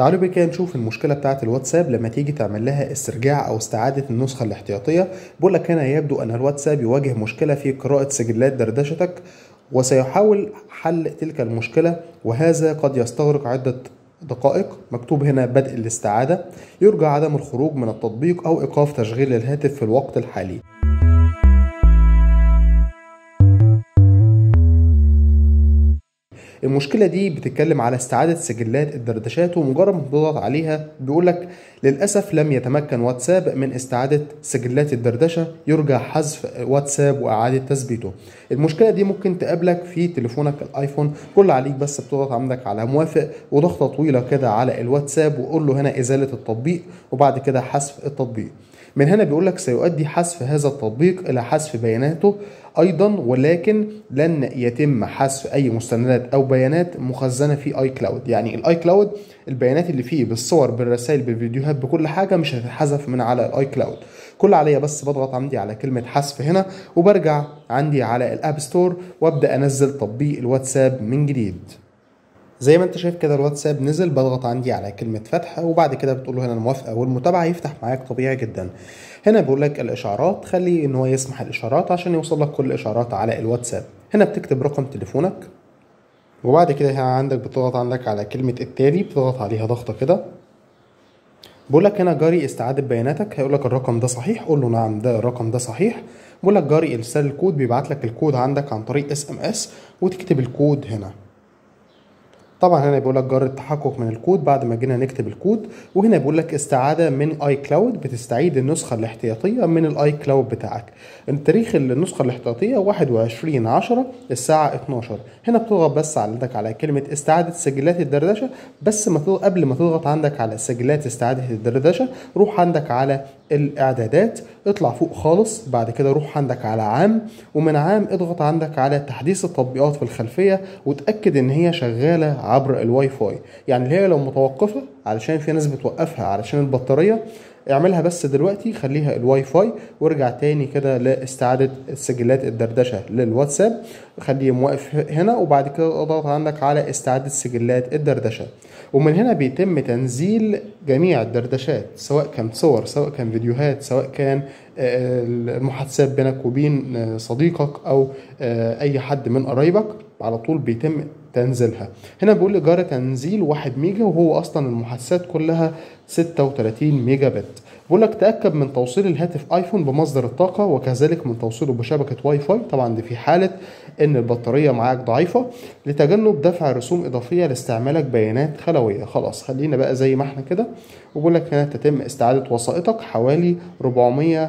تعالوا بقى كده نشوف المشكله بتاعه الواتساب لما تيجي تعمل لها استرجاع او استعاده النسخه الاحتياطيه بقول لك هنا يبدو ان الواتساب يواجه مشكله في قراءه سجلات دردشتك وسيحاول حل تلك المشكله وهذا قد يستغرق عده دقائق مكتوب هنا بدء الاستعاده يرجى عدم الخروج من التطبيق او ايقاف تشغيل الهاتف في الوقت الحالي المشكله دي بتتكلم على استعاده سجلات الدردشات ومجرد ما بتضغط عليها بيقول لك للاسف لم يتمكن واتساب من استعاده سجلات الدردشه يرجى حذف واتساب واعاده تثبيته المشكله دي ممكن تقابلك في تليفونك الايفون كل عليك بس بتضغط عندك على موافق وضغطه طويله كده على الواتساب وقول له هنا ازاله التطبيق وبعد كده حذف التطبيق من هنا بيقول لك سيؤدي حذف هذا التطبيق الى حذف بياناته ايضا ولكن لن يتم حذف اي مستندات او بيانات مخزنه في اي كلاود يعني الاي كلاود البيانات اللي فيه بالصور بالرسائل بالفيديوهات بكل حاجه مش هتتحذف من على الاي كلاود كل عليا بس بضغط عندي على كلمه حذف هنا وبرجع عندي على الاب ستور وابدا انزل تطبيق الواتساب من جديد زي ما انت شايف كده الواتساب نزل بضغط عندي على كلمة فتح وبعد كده بتقول له هنا الموافقة والمتابعة يفتح معاك طبيعي جدا هنا بيقول لك الاشعارات خلي ان هو يسمح الاشعارات عشان يوصل لك كل الاشعارات على الواتساب هنا بتكتب رقم تليفونك وبعد كده هنا عندك بتضغط عندك على كلمة التالي بتضغط عليها ضغطة كده بقول لك هنا جاري استعادة بياناتك هيقول لك الرقم ده صحيح قول له نعم ده الرقم ده صحيح بقول لك جاري ارسال الكود بيبعت لك الكود عندك عن طريق اس ام اس وتكتب الكود هنا طبعا هنا بيقول لك جار التحقق من الكود بعد ما جينا نكتب الكود وهنا بيقول لك استعاده من اي كلاود بتستعيد النسخه الاحتياطيه من الاي كلاود بتاعك التاريخ النسخه الاحتياطيه 21 10 الساعه 12 هنا بتضغط بس عندك على كلمه استعاده سجلات الدردشه بس ما قبل ما تضغط عندك على سجلات استعاده الدردشه روح عندك على الاعدادات اطلع فوق خالص بعد كده روح عندك على عام ومن عام اضغط عندك على تحديث التطبيقات في الخلفيه وتاكد ان هي شغاله عبر الواي فاي يعني اللي هي لو متوقفه علشان في ناس بتوقفها علشان البطاريه اعملها بس دلوقتي خليها الواي فاي وارجع تاني كده لاستعادة سجلات الدردشة للواتساب خليه موقف هنا وبعد كده اضغط عندك على استعادة سجلات الدردشة ومن هنا بيتم تنزيل جميع الدردشات سواء كان صور سواء كان فيديوهات سواء كان المحادثات بينك وبين صديقك او اي حد من قرايبك على طول بيتم تنزيلها هنا بيقول لي جارة تنزيل 1 ميجا وهو اصلا المحادثات كلها 36 ميجا بت بيقول لك تاكد من توصيل الهاتف ايفون بمصدر الطاقه وكذلك من توصيله بشبكه واي فاي طبعا دي في حاله ان البطاريه معاك ضعيفه لتجنب دفع رسوم اضافيه لاستعمالك بيانات خلويه خلاص خلينا بقى زي ما احنا كده وبقول لك هنا تتم استعاده وسائطك حوالي 400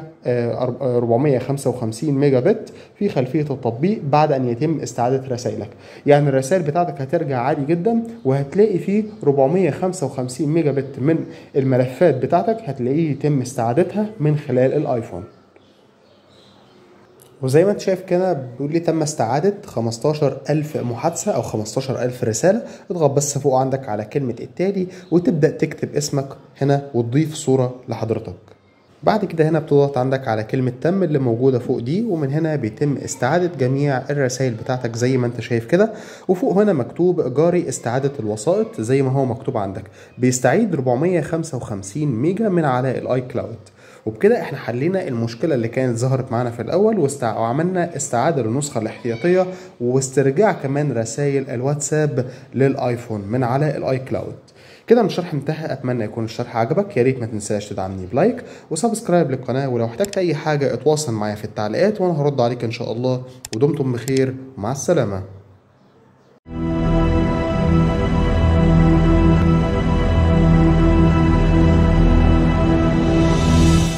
455 ميجا بت في خلفيه التطبيق بعد ان يتم استعاده رسائلك يعني الرسائل بتاعتك هترجع عادي جدا وهتلاقي فيه 455 ميجا بت من الملفات بتاعتك هتلاقيه يتم استعادتها من خلال الايفون وزي ما انت شايف كده بيقول لي تم استعادة 15000 محادثة أو 15000 رسالة اضغط بس فوق عندك على كلمة التالي وتبدأ تكتب اسمك هنا وتضيف صورة لحضرتك بعد كده هنا بتضغط عندك على كلمة تم اللي موجودة فوق دي ومن هنا بيتم استعادة جميع الرسائل بتاعتك زي ما انت شايف كده وفوق هنا مكتوب جاري استعادة الوسائط زي ما هو مكتوب عندك بيستعيد 455 ميجا من على الاي كلاود وبكده احنا حلينا المشكلة اللي كانت ظهرت معانا في الأول واستع... وعملنا استعادة للنسخة الاحتياطية واسترجاع كمان رسائل الواتساب للآيفون من على الآي كلاود كده من الشرح انتهى اتمنى يكون الشرح عجبك يا ريت ما تنساش تدعمني بلايك وسبسكرايب للقناه ولو احتجت اي حاجه اتواصل معايا في التعليقات وانا هرد عليك ان شاء الله ودمتم بخير مع السلامه